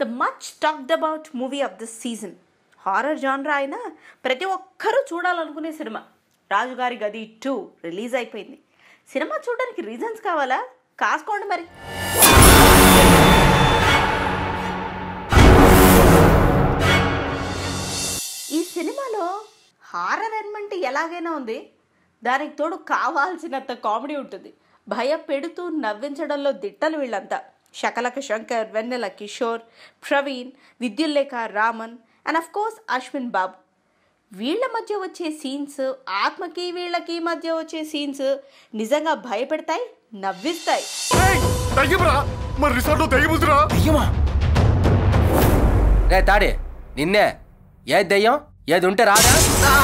the much talked about movie of this season horror genre అయినా ప్రతి ఒక్కరూ చూడాలనుకునే cinema Rajugari Gadhi two release అయిపోయింది సినిమా చూడడానికి రీజన్స్ కావాలా కాసుకోండి మరి ఈ సినిమాలో హారర్ ఎలిమెంట్ ఎలాగైనా ఉంది దానికి తోడు కావాల్సినంత కామెడీ ఉంటుంది భయపెడుతూ నవ్వించడంలో దిట్టలు వీళ్ళంతా Shakalaka Shankar Vennela Kishore Praveen Vidyullekha Raman and of course Ashwin Babu వీళ్ళ మధ్య వచ్చే సీన్స్ ఆత్మకి వీళ్ళకి మధ్య వచ్చే సీన్స్ నిజంగా భయపెడతాయి నవ్విస్తాయి దయ్యమరా మరి రిసార్ట్ లో దయ్యముందిరా దెయ్యమా రే తాడి నిన్నే ఏది దెయ్యం ఏది ఉంటే రాదా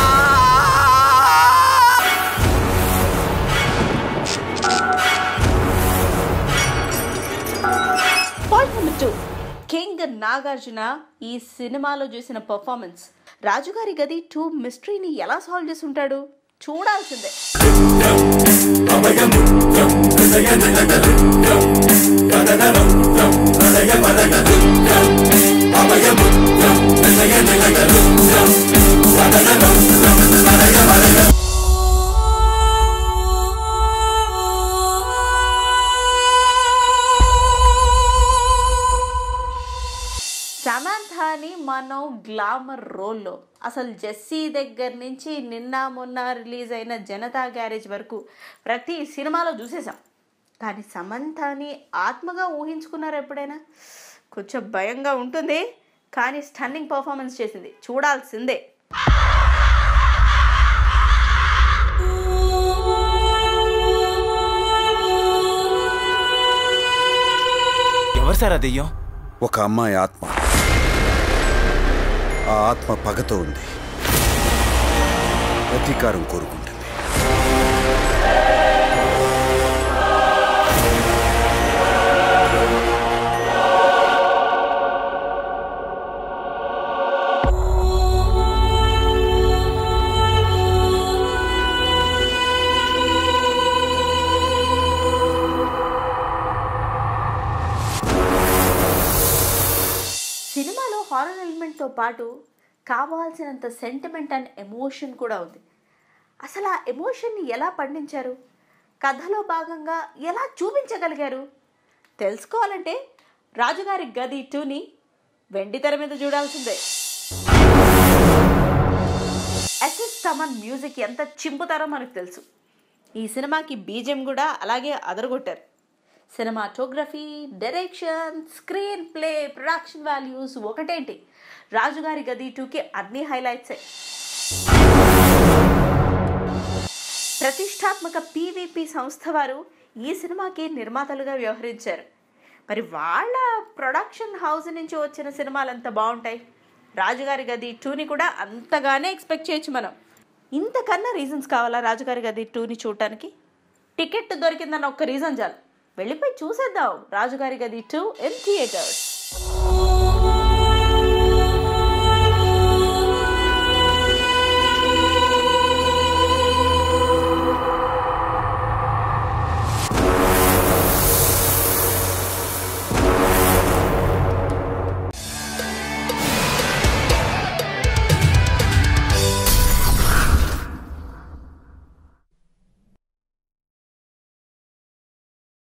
point number two king Nagarjuna ఈ సినిమాలో చూసిన పర్ఫార్మెన్స్ రాజుగారి గది టూ మిస్టరీని ఎలా సాల్వ్ చేసి ఉంటాడు చూడాల్సిందే సమంతాని మనం గ్లామర్ రోల్లో అసలు జెస్సీ దగ్గర నుంచి నిన్న మొన్న రిలీజ్ అయిన జనతా గ్యారేజ్ వరకు ప్రతి సినిమాలో చూసేసాం కానీ సమంతాని ఆత్మగా ఊహించుకున్నారు ఎప్పుడైనా కొంచెం భయంగా ఉంటుంది కానీ స్టన్నింగ్ పర్ఫార్మెన్స్ చేసింది చూడాల్సిందే ఎవరు సార్ ఆ దెయ్యం ఒక అమ్మాయి ఆత్మ ఆ ఆత్మ పగతో ఉంది ప్రతీకారం కోరుకుంటుంది సినిమాలో హారర్ ఎలిమెంట్తో పాటు కావాల్సినంత సెంటిమెంట్ అండ్ ఎమోషన్ కూడా ఉంది అసలు ఆ ఎమోషన్ని ఎలా పండించారు కథలో భాగంగా ఎలా చూపించగలిగారు తెలుసుకోవాలంటే రాజుగారి గది టూని వెండి తెర మీద చూడాల్సిందే ఎస్ఎస్ తమన్ మ్యూజిక్ ఎంత చింపుతారో మనకు తెలుసు ఈ సినిమాకి బీజం కూడా అలాగే అదరగొట్టారు cinematography direction screenplay production values ఒకటేంటి రాజుగారి గది టూకి అన్ని హైలైట్సే ప్రతిష్టాత్మక పీవీపీ సంస్థ వారు ఈ సినిమాకి నిర్మాతలుగా వ్యవహరించారు మరి వాళ్ళ ప్రొడక్షన్ హౌస్ నుంచి వచ్చిన సినిమాలు ఎంత బాగుంటాయి రాజుగారి గది టూని కూడా అంతగానే ఎక్స్పెక్ట్ చేయొచ్చు మనం ఇంతకన్నా రీజన్స్ కావాలా రాజుగారి గది టూని చూడటానికి టికెట్ దొరికిందన్న ఒక్క రీజన్ చాలు వెళ్ళిపోయి చూసేద్దాం రాజుగారి గది టూ ఇన్ థియేటర్స్